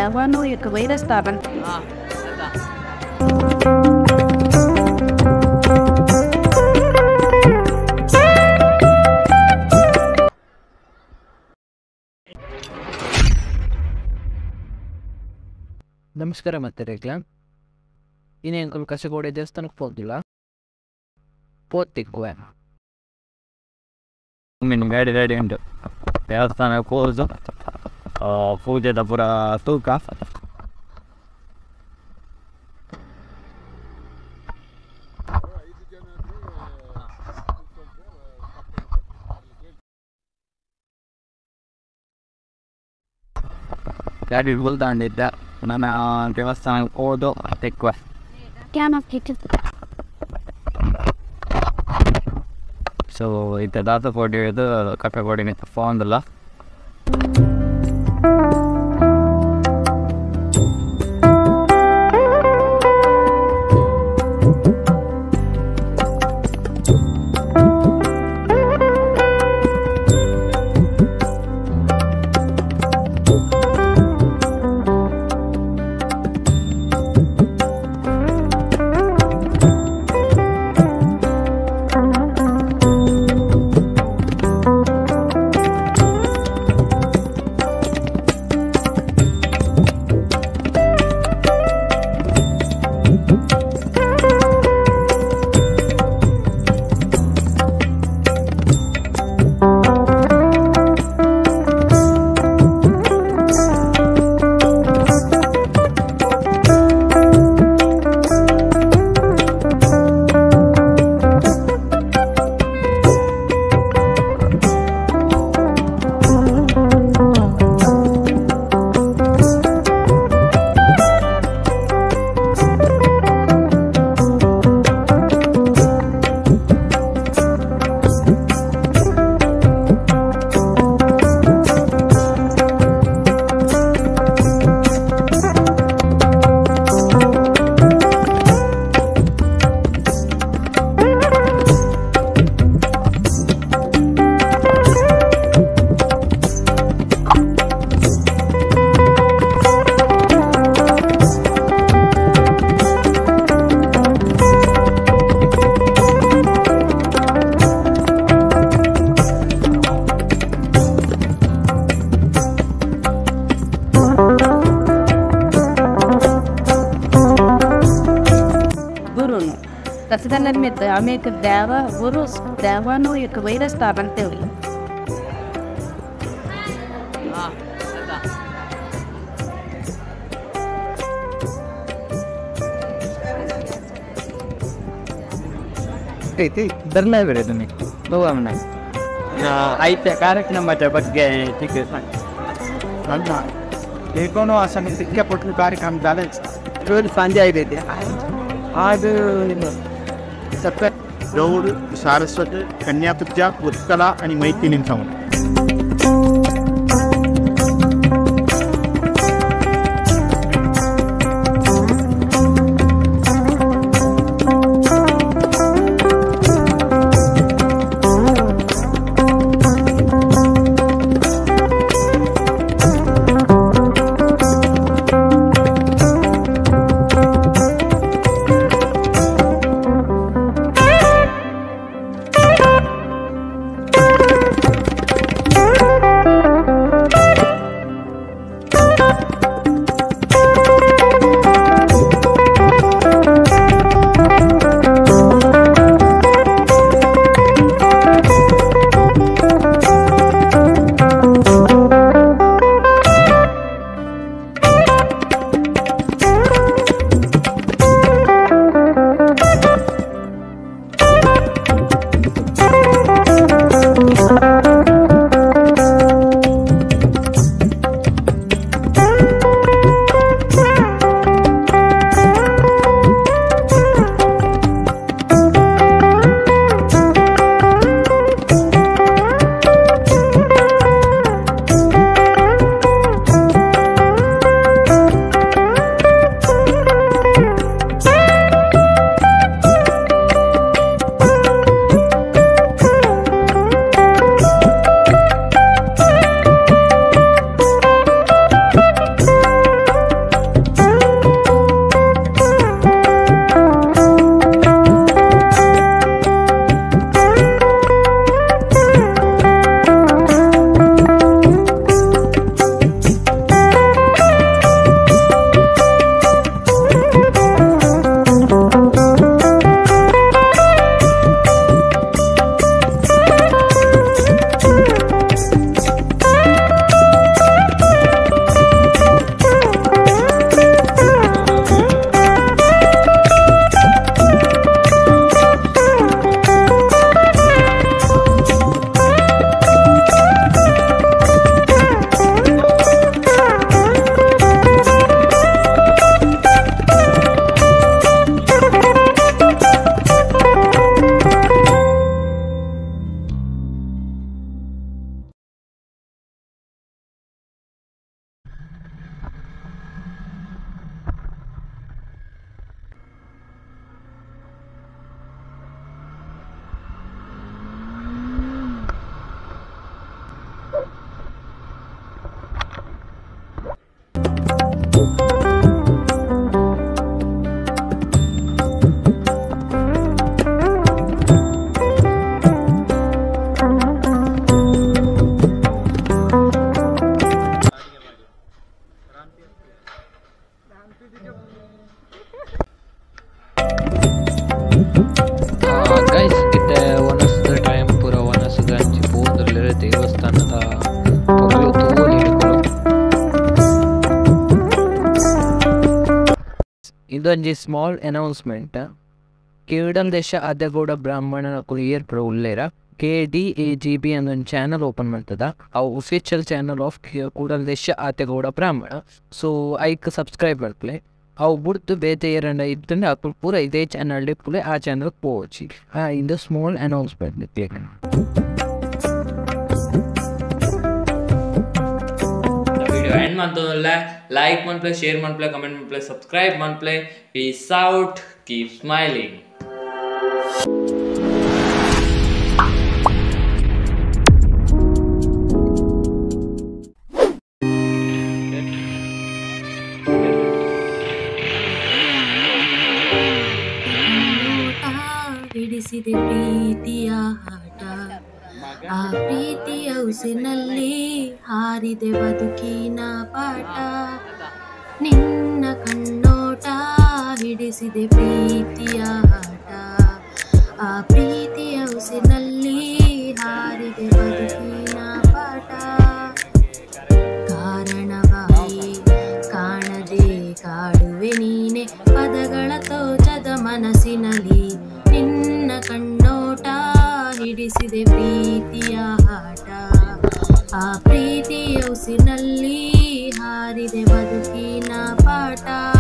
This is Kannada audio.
Давано и квейда ставан. ನಮಸ್ಕಾರ ಮತ್ತೆ ರೇಗ್ಲ ಇನ್ನೇನು ಕಸಗೋಡೆ ದೇವಸ್ಥಾನಕ್ಕೆ ಹೋಗಿಲ್ಲ ಪೋತಿಕ್ಕುವೆ ಮೀನು ಗಾಡಿ ರೆಡಿ ಉಂಟು ದೇವಸ್ಥಾನ ಕೂಸು ಪೂಜೆದ ಪುರ ತೂಕ ಗಾಡಿ ಉಳ್ದಾಂಡಿದ್ದ ನನ್ನ ದೇವಸ್ಥಾನಕ್ಕೆ ಹೋದು ತೆಕ್ಕುವೆ Can of hit ಸೊ ಇತ್ತ ದಾತ ಕೋಡಿ ಇದು ಕಪ್ಪೆ ಕೋಡಿ ನಿಂತ ಫೋನ್ದಲ್ಲ Gurunu. Tasidanan mit Amik Dava, Gurus, Davano и квейда ставан тели. ಐತಿ ಧರ್ಮ ಬೇರೆ ನಿಮಗೆ ಹೋಗಮ್ಮನ ಐತೆ ಕಾರ್ಯಕ್ರಮದ ಬಗ್ಗೆ ಟಿಕೆಟ್ ಅಲ್ಲ ಹೇಗೋನು ಆ ಸಮಿತಿಗೆ ಪಟ್ಟು ಕಾರ್ಯಕ್ರಮ ಜಾಲೆ ಇವತ್ತು ಸಂಜೆ ಐದೈತಿ ಅದು सत्य गौड सारस्वत कन्यातुत्या उत्कला आणि मैत्रिणींचा म्हणून ಇದೊಂದು ಸ್ಮಾಲ್ ಅನೌನ್ಸ್ಮೆಂಟ್ ಕೇಡಲ್ ದೇಶ ಅದೇಗೌಡ ಬ್ರಾಹ್ಮಣನ ಕುರಿಯರ್ ಪ್ರೋ ಉಲ್ಲೇರ K D A G B ಅನ್ನೊಂದು ಚಾನಲ್ ಓಪನ್ ಮಾಡ್ತದ ಅವು ಒಫಿಷಿಯಲ್ ಚಾನಲ್ ಆಫ್ ಕೂಡಲ್ ದೇಶ ಆತೆಗೌಡ ಬ್ರಾಹ್ಮಣ ಸೊ ಐಕ್ ಸಬ್ಸ್ಕ್ರೈಬ್ ಮಾಡ್ಕೊಳ್ಳಿ ಅವು ಬಿಡ್ತು ಬೇತೆ ಎರಡ ಇದ್ದಂದ್ರೆ ಅಪ್ಪ ಪೂರ ಇದೇ ಚಾನಲ್ ಪೂರ ಆ ಚಾನಲ್ ಪೋಚಿ ಹಾಂ ಇದು small announcement click video end ಮಾಡ್ತದಲ್ಲ ಲೈಕ್ ಮಾಡ್ಪ್ಲೆ ಶೇರ್ ಮಾಡ್ಪ್ಲೆ ಕಮೆಂಟ್ ಮಾಡ್ಪ್ಲೆ ಸಬ್ಸ್ಕ್ರೈಬ್ ಮಾಡ್ಪ್ಲೆ ಪೀಸ್ ಔಟ್ ಕೀಪ್ ಸ್ಮೈಲಿಂಗ್ ನೋಟ ಹಿಡಿಸಿದೆ ಪ್ರೀತಿಯ ಆಟ ಆ ಪ್ರೀತಿಯ ಉಸಿನಲ್ಲಿ ಹಾರಿದೆ ಬದುಕಿನ ಪಾಠ ನಿನ್ನ ಕಣ್ಣೋಟ ಹಿಡಿಸಿದೆ ಪ್ರೀತಿಯ ಆಟ ಆ ಪ್ರೀತಿಯ ಉಸಿನಲ್ಲಿ ಹಾರಿದೆ ಬದುಕಿನ ಪಾಠ ಕಾರಣವಾಗಿ ಕಾಣದೆ ಕಾಡುವೆ ನೀನೆ ಪದಗಳ ತೋಚದ ಮನಸ್ಸಿನಲ್ಲಿ ನಿನ್ನ ಕಣ್ಣೋಟ ಹಿಡಿಸಿದೆ ಪ್ರೀತಿಯ ಆಟ ಆ ಪ್ರೀತಿಯ ಉಸಿನಲ್ಲಿ ಹಾರಿದೆ ಬದುಕಿನ ಪಾಠ